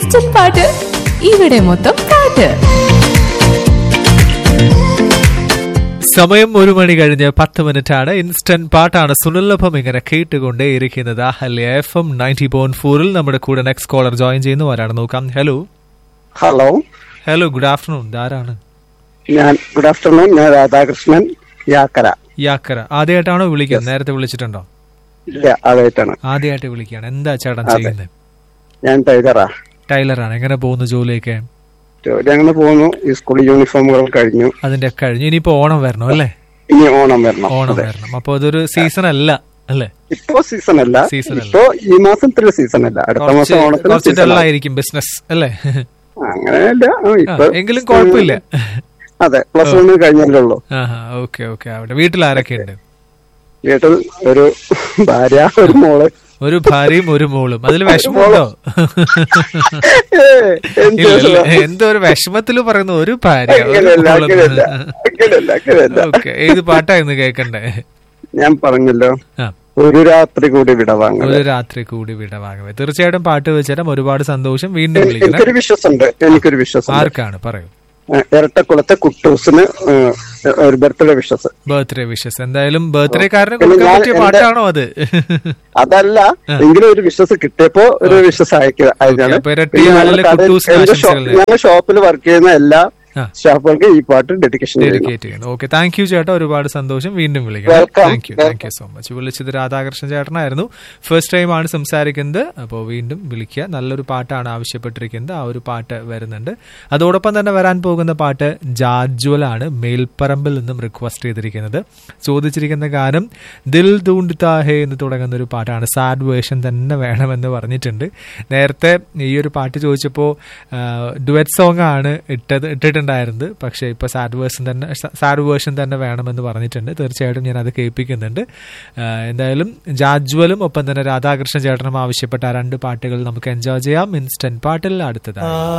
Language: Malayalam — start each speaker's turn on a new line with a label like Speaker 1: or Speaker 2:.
Speaker 1: ഇൻസ്റ്റന്റ് പാട്ട് ഇവിടെ മൊത്തം പാട്ട്
Speaker 2: സമയം ഒരു മണി കഴിഞ്ഞ് പത്ത് മിനിറ്റ് ആണ് ഇൻസ്റ്റന്റ് പാട്ടാണ് സുനിലഭം ഇങ്ങനെ കേട്ടുകൊണ്ടേ ഇരിക്കുന്നത് Ahalya F M ninety point ഫോറിൽ നമ്മുടെ കൂടെ നെക്സ്റ്റ് കോളർ ജോയിൻ ചെയ്യുന്നു ആരാണ് നോക്കാം hello
Speaker 3: hello
Speaker 2: hello good afternoon ആരാണ്
Speaker 3: ഞാൻ ഗുഡ് ആഫ്റ്റർനൂൺ ഞാൻ രാധാകൃഷ്ണൻ യാക്കര
Speaker 2: യാക്കര ആദ്യമായിട്ടാണോ വിളിക്കുന്നത് നേരത്തെ വിളിച്ചിട്ടുണ്ടോ
Speaker 3: ഇല്ല അതായിട്ടാണ്
Speaker 2: ആദ്യമായിട്ട് വിളിക്കുകയാണ് എന്താ ചേട്ടൻ
Speaker 3: അതെ.
Speaker 2: ചെയ്യുന്നത്
Speaker 3: ഞാൻ ടൈലറാ
Speaker 2: ടൈലറാണ് എങ്ങനെ പോകുന്നു ജോലിയൊക്കെ
Speaker 3: ജോലി അങ്ങനെ പോകുന്നു ഈ സ്കൂൾ യൂണിഫോമുകൾ കഴിഞ്ഞു
Speaker 2: അതിന്റെ കഴിഞ്ഞു ഇനിയിപ്പോ ഓണം വരണം അല്ലേ
Speaker 3: ഇനി ഓണം വരണം
Speaker 2: ഓണം
Speaker 3: അതെ
Speaker 2: വരണം അപ്പൊ അതൊരു സീസൺ അല്ല അല്ലേ
Speaker 3: ഇപ്പോ സീസൺ അല്ല
Speaker 2: Season അല്ല.
Speaker 3: ഇപ്പോ ഈ മാസത്തിലെ സീസൺ അല്ല അടുത്ത
Speaker 2: കുറച്ച്
Speaker 3: മാസം ഓണത്തിന്
Speaker 2: കുറച്ച്
Speaker 3: season ആവും.
Speaker 2: ഡള്ളായിരിക്കും ബിസിനസ് അല്ലേ
Speaker 3: അങ്ങനെയല്ല ആ,
Speaker 2: ആ,
Speaker 3: ഇപ്പൊ
Speaker 2: എങ്കിലും കുഴപ്പമില്ല
Speaker 3: അതെ പ്ലസ് വൺ കഴിഞ്ഞല്ലേ ഉള്ളൂ
Speaker 2: ആഹാ ഓക്കെ ഓക്കെ അവിടെ വീട്ടിൽ ആരൊക്കെ ഉണ്ട്
Speaker 3: വീട്ടിൽ ഒരു ഭാര്യ ഒരു മോള്
Speaker 2: ഒരു ഭാര്യയും ഒരു മോളും അതിൽ വിഷമമുണ്ടോ
Speaker 3: ഏയ്, എന്ത്
Speaker 2: ഇല്ല, എന്തോ ഒരു വിഷമത്തില് പറയുന്നു ഒരു ഭാര്യ ഒരു
Speaker 3: അങ്ങനെയല്ല
Speaker 2: മോളും.
Speaker 3: അങ്ങനെയല്ല അങ്ങനെയല്ല അങ്ങനെയല്ല
Speaker 2: ഓക്കെ ഏത് പാട്ടായിരുന്നു കേൾക്കണ്ടേ
Speaker 3: ഞാൻ പറഞ്ഞല്ലോ
Speaker 2: ആ
Speaker 3: ഒരു രാത്രി കൂടി വിടവാങ്ങൽ
Speaker 2: ഒരു രാത്രി കൂടി വിട വാങ്ങവേ തീർച്ചയായിട്ടും പാട്ട് വെച്ചാലും ഒരുപാട് സന്തോഷം വീണ്ടും വിളിക്കണം
Speaker 3: എനിക്കൊരു വിശ്വസുണ്ട് എനിക്കൊരു വിശ്വസുണ്ട്
Speaker 2: ആർക്കാണ് പറയൂ
Speaker 3: ഏഹ് ഇരട്ടക്കുളത്തെ കുട്ടൂസിന് ഏഹ് ഒരു ബർത്ത്ഡേ വിശ്വസ്
Speaker 2: ബർത്ത്ഡേ വിഷസ് എന്തായാലും ബർത്ത്ഡേക്കാരന്
Speaker 3: പിന്നെ
Speaker 2: കൊടുക്കാൻ
Speaker 3: ഞാൻ
Speaker 2: പറ്റിയ
Speaker 3: എന്റെ-
Speaker 2: പാട്ടാണോ അത്
Speaker 3: അതല്ല എങ്കിലും ഒരു വിശ്വസ് കിട്ടിയപ്പോ ഒരു വിശ്വസ് അയക്കുക അയച്ചാണ്
Speaker 2: അപ്പൊ ഇരട്ടി ആളിലെ കുട്ടൂസിന് ആശംസകൾ നേരുന്നു.
Speaker 3: ഞങ്ങൾ ഷോപ്പിൽ വർക്ക് ചെയ്യുന്ന എല്ലാ
Speaker 2: ആ.
Speaker 3: സ്റ്റാഫുകൾക്ക് ഈ പാട്ട് ഡെഡിക്കേഷൻ ചെയ്യുന്നു
Speaker 2: ഡെഡിക്കേറ്റ് ചെയ്യുന്നു ഓക്കെ താങ്ക് യു ചേട്ടാ ഒരുപാട് സന്തോഷം വീണ്ടും വിളിക്കാം
Speaker 3: Welcome.
Speaker 2: Thank you thank you so much വിളിച്ചത് രാധാകൃഷ്ണൻ ചേട്ടനായിരുന്നു ഫസ്റ്റ് ടൈം ആണ് സംസാരിക്കുന്നത് അപ്പോൾ വീണ്ടും വിളിക്കുക നല്ലൊരു പാട്ടാണ് ആവശ്യപ്പെട്ടിരിക്കുന്നത് ആ ഒരു പാട്ട് വരുന്നുണ്ട് അതോടൊപ്പം തന്നെ വരാൻ പോകുന്ന പാട്ട് ജാജ്വലാണ് മേൽപ്പറമ്പിൽ നിന്നും റിക്വസ്റ്റ് ചെയ്തിരിക്കുന്നത് ചോദിച്ചിരിക്കുന്ന ഗാനം ദിൽ ദൂണ്ടിത്താ ഹേ എന്ന് തുടങ്ങുന്ന ഒരു പാട്ടാണ് സാഡ് വേർഷൻ തന്നെ വേണമെന്ന് പറഞ്ഞിട്ടുണ്ട് നേരത്തെ ഈ ഒരു പാട്ട് ചോദിച്ചപ്പോൾ ഡുവറ്റ് സോങ് ആണ് ഇട്ടത് ഇട്ടിട്ടുണ്ടായിരുന്നത് പക്ഷേ ഇപ്പോൾ സാഡ് വേർഷൻ തന്നെ സാഡ് വേർഷൻ തന്നെ വേണമെന്ന് പറഞ്ഞിട്ടുണ്ട് തീർച്ചയായിട്ടും ഞാൻ അത് കേൾപ്പിക്കുന്നുണ്ട് ആ, എന്തായാലും ജാജ്വലും ഒപ്പം തന്നെ രാധാകൃഷ്ണൻ ചേട്ടനും ആവശ്യപ്പെട്ട ആ രണ്ട് പാട്ടുകൾ നമുക്ക് എൻജോയ് ചെയ്യാം ഇൻസ്റ്റന്റ് പാട്ടിൽ അടുത്തതാണ്